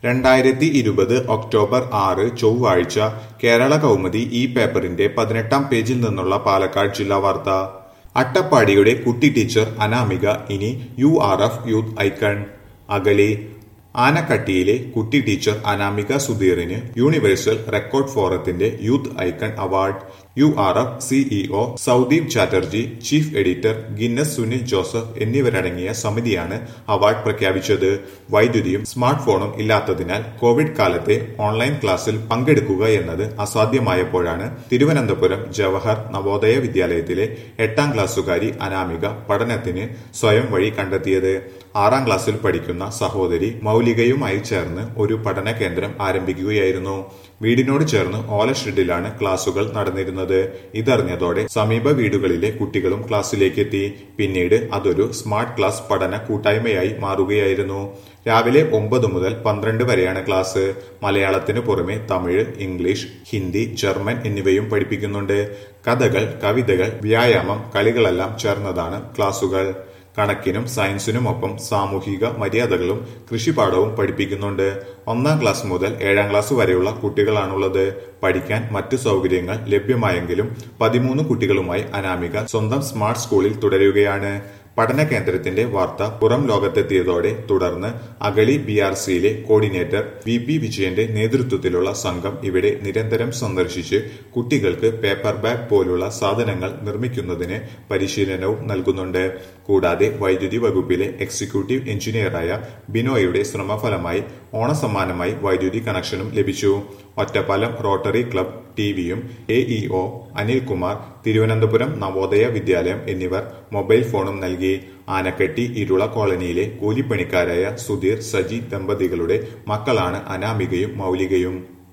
രണ്ടായിരത്തി ഇരുപത് ഒക്ടോബർ ആറ് ചൊവ്വാഴ്ച കേരള കൗമുദി ഈ പേപ്പറിന്റെ പതിനെട്ടാം പേജിൽ നിന്നുള്ള പാലക്കാട് ജില്ലാ വാർത്ത അട്ടപ്പാടിയുടെ കുട്ടി ടീച്ചർ അനാമിക ഇനി U R F youth icon അകലെ ആനക്കട്ടിയിലെ കുട്ടി ടീച്ചർ അനാമിക സുധീറിന് യൂണിവേഴ്സൽ റെക്കോർഡ് ഫോറത്തിന്റെ youth icon award U R F CEO Saudeep Chatterjee chief editor Guinness Sunil Joseph എന്നിവരടങ്ങിയ സമിതിയാണ് അവാർഡ് പ്രഖ്യാപിച്ചത് വൈദ്യുതിയും സ്മാർട്ട് ഫോണും ഇല്ലാത്തതിനാൽ കോവിഡ് കാലത്തെ ഓൺലൈൻ ക്ലാസ്സിൽ പങ്കെടുക്കുക എന്നത് അസാധ്യമായപ്പോഴാണ് തിരുവനന്തപുരം ജവഹർ നവോദയ വിദ്യാലയത്തിലെ എട്ടാം ക്ലാസ്സുകാരി അനാമിക പഠനത്തിന് സ്വയം വഴി കണ്ടെത്തിയത് ആറാം ക്ലാസ്സിൽ പഠിക്കുന്ന സഹോദരി മൗലികയുമായി ചേർന്ന് ഒരു പഠന കേന്ദ്രം ആരംഭിക്കുകയായിരുന്നു വീടിനോട് ചേർന്ന് ഓല ഷെഡിലാണ് ക്ലാസുകൾ നടന്നിരുന്നത് ഇതറിഞ്ഞതോടെ സമീപ വീടുകളിലെ കുട്ടികളും ക്ലാസ്സിലേക്ക് എത്തി പിന്നീട് അതൊരു സ്മാർട്ട് ക്ലാസ് പഠന കൂട്ടായ്മയായി മാറുകയായിരുന്നു രാവിലെ ഒമ്പത് മുതൽ പന്ത്രണ്ട് വരെയാണ് ക്ലാസ് മലയാളത്തിന് പുറമെ തമിഴ് ഇംഗ്ലീഷ് ഹിന്ദി ജർമ്മൻ എന്നിവയും പഠിപ്പിക്കുന്നുണ്ട് കഥകൾ കവിതകൾ വ്യായാമം കളികളെല്ലാം ചേർന്നതാണ് ക്ലാസുകൾ കണക്കിനും സയൻസിനുമൊപ്പം സാമൂഹിക മര്യാദകളും കൃഷിപാഠവും പഠിപ്പിക്കുന്നുണ്ട് ഒന്നാം ക്ലാസ് മുതൽ ഏഴാം ക്ലാസ് വരെയുള്ള കുട്ടികളാണുള്ളത് പഠിക്കാൻ മറ്റു സൗകര്യങ്ങൾ ലഭ്യമായെങ്കിലും പതിമൂന്ന് കുട്ടികളുമായി അനാമിക സ്വന്തം സ്മാർട്ട് സ്കൂളിൽ തുടരുകയാണ് പഠന കേന്ദ്രത്തിന്റെ വാർത്ത പുറം ലോകത്തെത്തിയതോടെ തുടർന്ന് അഗളി ബി ആർ സിയിലെ കോർഡിനേറ്റർ വി പി വിജയന്റെ നേതൃത്വത്തിലുള്ള സംഘം ഇവിടെ നിരന്തരം സന്ദർശിച്ച് കുട്ടികൾക്ക് പേപ്പർ ബാഗ് പോലുള്ള സാധനങ്ങൾ നിർമ്മിക്കുന്നതിന് പരിശീലനവും നൽകുന്നുണ്ട് കൂടാതെ വൈദ്യുതി വകുപ്പിലെ എക്സിക്യൂട്ടീവ് എഞ്ചിനീയറായ ബിനോയുടെ ശ്രമഫലമായി ഓണസമ്മാനമായി വൈദ്യുതി കണക്ഷനും ലഭിച്ചു ഒറ്റപ്പാലം റോട്ടറി ക്ലബ് ടിവിയും എ ഇഒ അനിൽകുമാർ തിരുവനന്തപുരം നവോദയ വിദ്യാലയം എന്നിവർ മൊബൈൽ ഫോണും നൽകി ആനക്കെട്ടി ഇരുള കോളനിയിലെ കൂലിപ്പണിക്കാരായ സുധീർ സജി ദമ്പതികളുടെ മക്കളാണ് അനാമികയും മൗലികയും